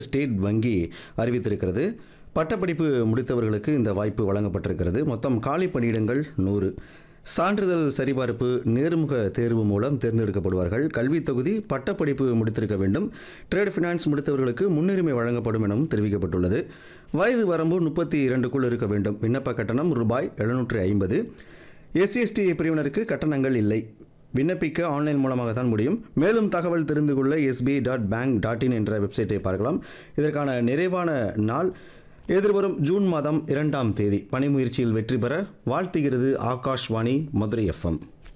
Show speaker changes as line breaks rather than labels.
state வங்கி அறிவித்திருக்கிறது பட்டப்படிப்பு முடித்தவர்களுக்கு இந்த வாய்ப்பு வழங்கப்பட்டிருக்கிறது மொத்தம் காலி பணியிடங்கள் நூறு சான்றிதழ் சரிபார்ப்பு நேர்முக தேர்வு மூலம் தேர்ந்தெடுக்கப்படுவார்கள் கல்வித் தொகுதி பட்டப்படிப்பு முடித்திருக்க வேண்டும் ட்ரேட் ஃபினான்ஸ் முடித்தவர்களுக்கு முன்னுரிமை வழங்கப்படும் எனவும் தெரிவிக்கப்பட்டுள்ளது வயது வரம்பு முப்பத்தி இரண்டுக்குள் இருக்க வேண்டும் விண்ணப்ப கட்டணம் ரூபாய் எழுநூற்று ஐம்பது எஸ்சிஎஸ்டி பிரிவினருக்கு கட்டணங்கள் இல்லை விண்ணப்பிக்க ஆன்லைன் மூலமாக தான் முடியும் மேலும் தகவல் தெரிந்து கொள்ள SP dot bank dot in என்ற வெப்சைட்டை பார்க்கலாம் இதற்கான நிறைவான நாள் எதிர்வரும் ஜூன் மாதம் இரண்டாம் தேதி பணி முயற்சியில் வெற்றி பெற வாழ்த்துகிறது ஆகாஷ்வாணி மதுரை எஃப்எம்